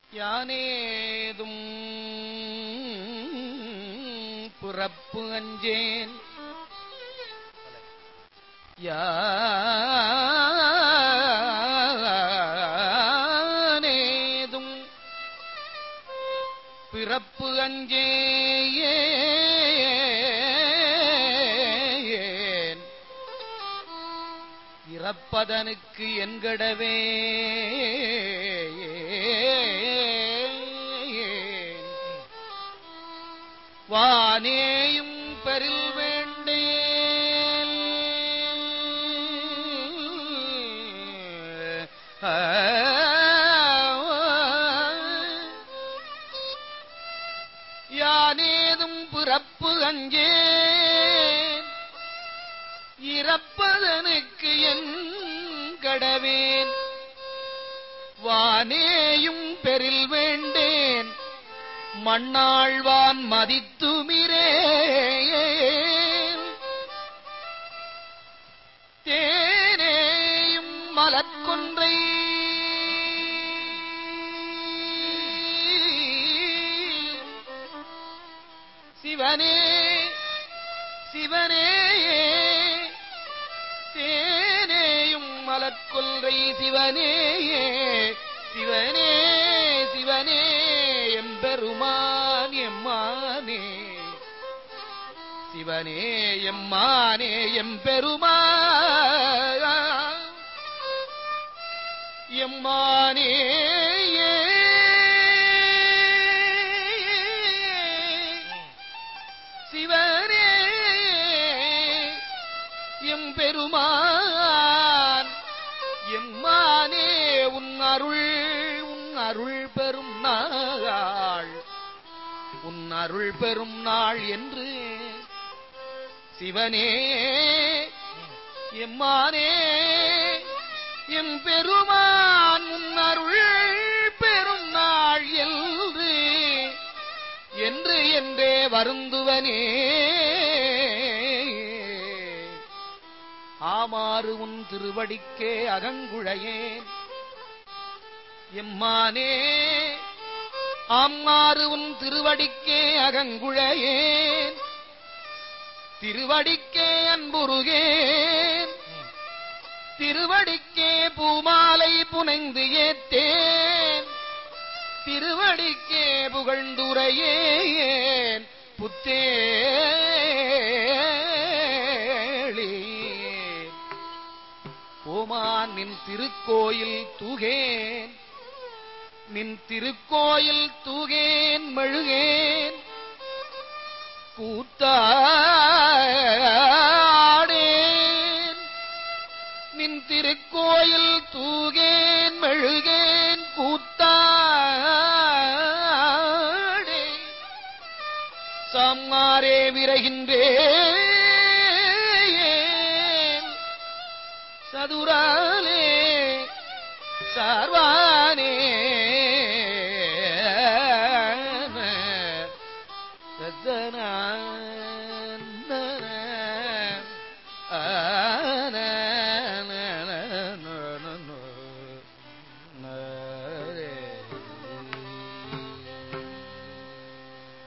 யானேதும் புறப்பு அஞ்சேன் யானேதும் பிறப்பு அஞ்சேன் இறப்பதனுக்கு என்கடவே வானேயும் பெரில் வேண்டேன் யானேதும் பிறப்பு அஞ்சேன் இறப்பதனுக்கு என் கடவேன் வானேயும் பெரில் வேண்டேன் மண்ணாழ்வான் மதித்துமிரே தேனேயும் மலர்கொன்றை சிவனே சிவனே தேனேயும் மலர்கொல்றை சிவனேயே சிவனே சிவனே எம்பெருமான் எம்மானே சிவனே எம்மானே எம்பெருமான் எம்மானே சிவனே எம்பெருமான் எம்மானே உன் அருள் உன் அருள் பெரும் நாள் உன் அருள் பெரும் நாள் என்று சிவனே எம்மானே எம் பெருமான் உன் அருள் பெரும் நாள் என்று என்று என்றே வருந்துவனே ஆமாறு உன் திருவடிக்கே அகங்குழையேன் எம்மானே ஆமாறு உன் திருவடிக்கே அகங்குழையேன் திருவடிக்கே அன்புருகேன் திருவடிக்கே பூமாலை புனைந்து ஏத்தேன் திருவடிக்கே புகழ்ந்துரையேன் புத்தேளி ஓமான் நின் திருக்கோயில் தூகேன் நின் திருக்கோயில் தூகேன் மெழுகேன் கூத்தாடேன் நின் திருக்கோயில் தூகேன் மெழுகேன் கூத்தாடே சம்மாரே விரைகின்றேன் சதுராலே சார்வா